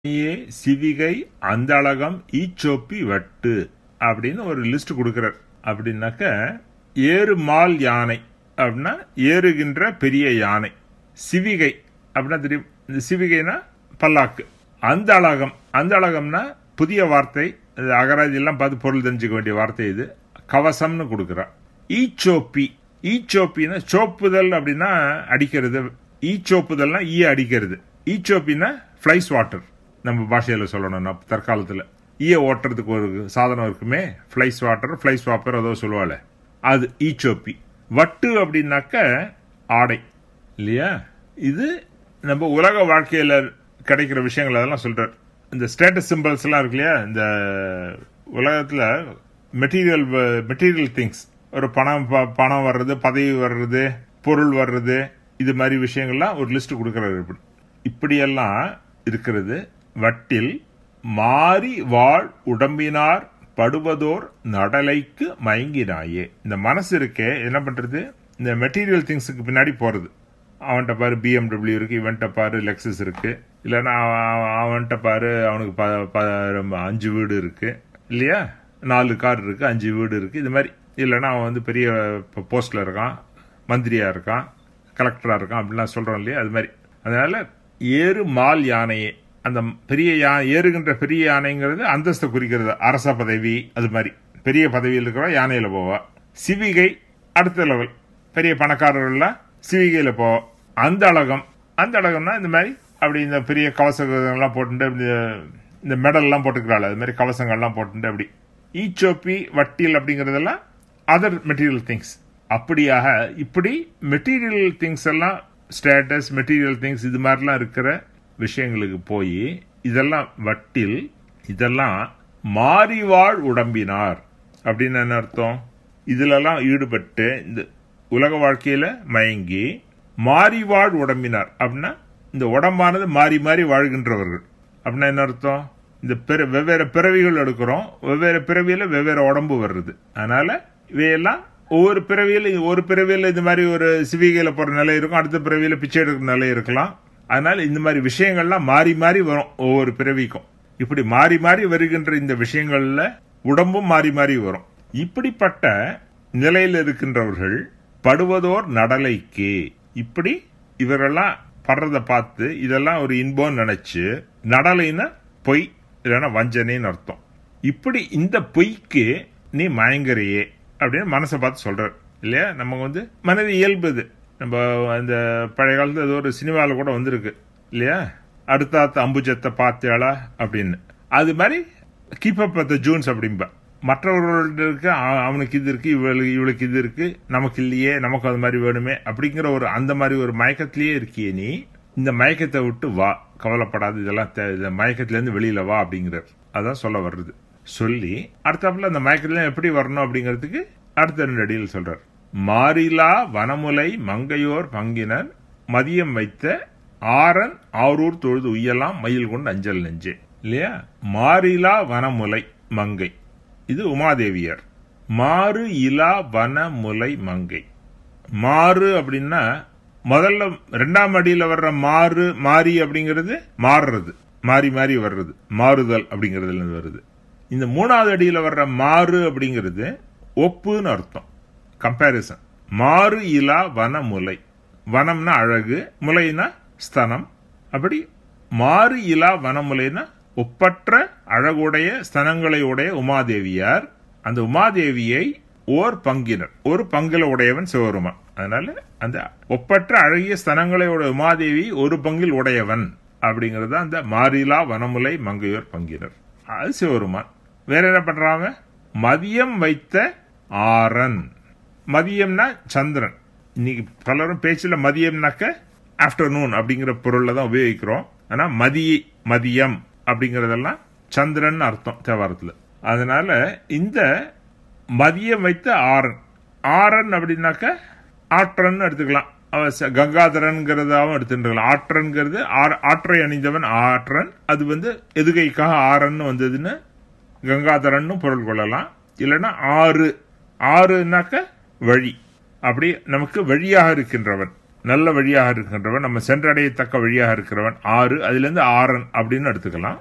ஏ சிவிகை அந்தளகம் ஈச்சோப்பி வட்டு அப்படின்னு ஒரு லிஸ்ட் கொடுக்கிறார் அப்படின்னாக்க ஏறு மால் யானை அப்படின்னா ஏறுகின்ற பெரிய யானை சிவிகை அப்படின்னா தெரியும் இந்த சிவிகைனா பல்லாக்கு அந்த அழகம் அந்த அழகம்னா புதிய வார்த்தை இது அகராதி எல்லாம் பார்த்து பொருள் தெரிஞ்சுக்க வேண்டிய வார்த்தை இது கவசம்னு கொடுக்குறா ஈச்சோப்பி ஈச்சோப்பின்னா சோப்புதல் அப்படின்னா அடிக்கிறது ஈச்சோப்புதல்னா ஈ அடிக்கிறது ஈச்சோப்பின்னா ஃப்ளைஸ் வாட்டர் நம்ம பாஷையில் சொல்லணும்னா தற்காலத்தில் ஈய ஓட்டுறதுக்கு ஒரு சாதனம் இருக்குமே ஃப்ளைஸ் வாட்டர் ஃப்ளைஸ் வாப்பர் ஏதோ சொல்லுவாள் அது ஈச்சோப்பி வட்டு அப்படின்னாக்க ஆடை இல்லையா இது நம்ம உலக வாழ்க்கையில் கிடைக்கிற விஷயங்கள் அதெல்லாம் சொல்றார் இந்த ஸ்டேட்டஸ் சிம்பிள்ஸ் எல்லாம் இருக்கு இல்லையா இந்த உலகத்தில் மெட்டீரியல் மெட்டீரியல் திங்ஸ் ஒரு பணம் ப- பணம் வர்றது பதவி வர்றது பொருள் வர்றது இது மாதிரி விஷயங்கள்லாம் ஒரு லிஸ்ட் கொடுக்கறாரு இப்படி இப்படியெல்லாம் இருக்கிறது வட்டில் மாறி வாழ் உடம்பினார் படுவதோர் நடலைக்கு மயங்கினாயே இந்த மனசு இருக்கே என்ன பண்றது இந்த மெட்டீரியல் திங்ஸுக்கு பின்னாடி போறது அவன்கிட்ட பாரு பிஎம்டபிள்யூ இருக்கு இவன்கிட்ட பாரு லெக்ஸஸ் இருக்கு இல்லைன்னா அவன் அவன்- அவன்கிட்ட பாரு அவனுக்கு ப- ப- அஞ்சு வீடு இருக்கு இல்லையா நாலு கார் இருக்கு அஞ்சு வீடு இருக்கு இது மாதிரி இல்லைன்னா அவன் வந்து பெரிய போஸ்ட்ல இருக்கான் மந்திரியா இருக்கான் கலெக்டரா இருக்கான் அப்படிலாம் சொல்றோம் இல்லையா அது மாதிரி அதனால ஏறு மால் யானையே அந்த பெரிய யா ஏறுகின்ற பெரிய யானைங்கிறது அந்தஸ்தை குறிக்கிறது அரச பதவி அது மாதிரி பெரிய பதவியில் இருக்கிற யானையில போவா சிவிகை அடுத்த லெவல் பெரிய பணக்காரர்கள்லாம் சிவிகையில போவா அந்த அழகம் அந்த அழகம்னா இந்த மாதிரி அப்படி இந்த பெரிய கவசங்கள்லாம் போட்டுட்டு இப்படி இந்த மெடல்லாம் போட்டுக்கிறாள் அது மாதிரி கவசங்கள்லாம் போட்டுட்டு அப்படி ஈச்சோப்பி வட்டில் அப்படிங்கறதெல்லாம் அதர் மெட்டீரியல் திங்ஸ் அப்படியாக இப்படி மெட்டீரியல் திங்ஸ் எல்லாம் ஸ்டேட்டஸ் மெட்டீரியல் திங்ஸ் இது மாதிரிலாம் இருக்கிற விஷயங்களுக்கு போய் இதெல்லாம் வட்டில் இதெல்லாம் மாறிவாழ் உடம்பினார் அப்படின்னு என்ன அர்த்தம் இதுலலாம் ஈடுபட்டு இந்த உலக வாழ்க்கையில மயங்கி மாறிவாழ் உடம்பினார் அப்படின்னா இந்த உடம்பானது மாறி மாறி வாழ்கின்றவர்கள் அப்படின்னா என்ன அர்த்தம் இந்த பிற வெவ்வேறு பிறவிகள் எடுக்கிறோம் வெவ்வேறு பிறவியில வெவ்வேறு உடம்பு வருது அதனால இவையெல்லாம் ஒவ்வொரு பிறவியில ஒரு பிறவியில இந்த மாதிரி ஒரு சிவிகையில போற நிலை இருக்கும் அடுத்த பிறவியில பிச்சை எடுக்கிற நிலை இருக்கலாம் அதனால இந்த மாதிரி விஷயங்கள்லாம் மாறி மாறி வரும் ஒவ்வொரு பிறவிக்கும் இப்படி மாறி மாறி வருகின்ற இந்த விஷயங்கள்ல உடம்பும் மாறி மாறி வரும் இப்படிப்பட்ட நிலையில் இருக்கின்றவர்கள் படுவதோர் நடலைக்கு இப்படி இவரெல்லாம் படுறத பார்த்து இதெல்லாம் ஒரு இன்பம் நினைச்சு நடலைன்னா பொய் இல்லைன்னா வஞ்சனைன்னு அர்த்தம் இப்படி இந்த பொய்க்கு நீ மயங்கறியே அப்படின்னு மனசை பார்த்து சொல்றார் இல்லையா நம்ம வந்து மனது இயல்பு இது நம்ம அந்த பழைய காலத்துல ஏதோ ஒரு சினிமாவில் கூட வந்திருக்கு இல்லையா அடுத்தாத்த அம்புஜத்தை பார்த்தியாளா அப்படின்னு அது மாதிரி கீப் அப் த ஜூன்ஸ் அப்படிம்பா மற்றவர்கள்ட்ட இருக்கு அ- அவனுக்கு இது இருக்கு இவளுக்கு இவளுக்கு இது இருக்கு நமக்கு இல்லையே நமக்கு அது மாதிரி வேணுமே அப்படிங்கிற ஒரு அந்த மாதிரி ஒரு மயக்கத்திலேயே இருக்கியே நீ இந்த மயக்கத்தை விட்டு வா கவலைப்படாது இதெல்லாம் தே- இந்த மயக்கத்துல இருந்து வெளியில வா அப்படிங்கிறார் அதான் சொல்ல வர்றது சொல்லி அடுத்தாப்புல அந்த மயக்கத்துல எப்படி வரணும் அப்படிங்கிறதுக்கு அடுத்த ரெண்டு அடியில் சொல்றார் மாறிலா வனமுலை மங்கையோர் பங்கினர் மதியம் வைத்த ஆரன் ஆரூர் தொழுது உய்யலாம் மயில் கொண்டு அஞ்சல் நெஞ்சே இல்லையா மாறிலா வனமுலை மங்கை இது உமாதேவியர் மாறு இலா வனமுலை மங்கை மாறு அப்படின்னா முதல்ல ரெண்டாம் அடியில வர்ற மாறு மாறி அப்படிங்கிறது மாறுறது மாறி மாறி வர்றது மாறுதல் அப்படிங்கிறதுல இருந்து வருது இந்த மூணாவது அடியில வர்ற மாறு அப்படிங்கிறது ஒப்புன்னு அர்த்தம் கம்பேரிசன் மாறு இலா வனமுலை வனம்னா அழகு முலைனா ஸ்தனம் அப்படி மாறு இலா வனமுலைனா ஒப்பற்ற அழகுடைய ஸ்தனங்களை உடைய உமாதேவியார் அந்த உமாதேவியை ஓர் பங்கினர் ஒரு பங்குல உடையவன் சிவருமான் அதனால அந்த ஒப்பற்ற அழகிய ஸ்தனங்களை உடைய உமாதேவி ஒரு பங்கில் உடையவன் அப்படிங்கறது அந்த மாறிலா வனமுலை மங்கையோர் பங்கினர் அது சிவருமான் வேற என்ன பண்றாங்க மதியம் வைத்த ஆரன் மதியம்னா சந்திரன் இன்னைக்கு பலரும் பேச்சுல மதியம்னாக்க ஆஃப்டர்நூன் அப்படிங்கிற பொருள்ல தான் உபயோகிக்கிறோம் ஆனா மதிய மதியம் அப்படிங்கறதெல்லாம் சந்திரன் அர்த்தம் தேவாரத்துல அதனால இந்த மதியம் வைத்த ஆரன் ஆரன் அப்படின்னாக்க ஆற்றன் எடுத்துக்கலாம் அவ ச- கங்காதரன்கிறதாவும் எடுத்துக்கலாம் ஆற்றன்கிறது ஆர்- ஆற்றை அணிந்தவன் ஆற்றன் அது வந்து எதுகைக்காக ஆரன் வந்ததுன்னு கங்காதரன்னு பொருள் கொள்ளலாம் இல்லைன்னா ஆறு ஆறுனாக்க வழி அப்படி நமக்கு வழியாக இருக்கின்றவன் நல்ல வழியாக இருக்கின்றவன் நம்ம சென்றடையத்தக்க வழியாக இருக்கிறவன் ஆறு அதுலேருந்து ஆறன் அப்படின்னு எடுத்துக்கலாம்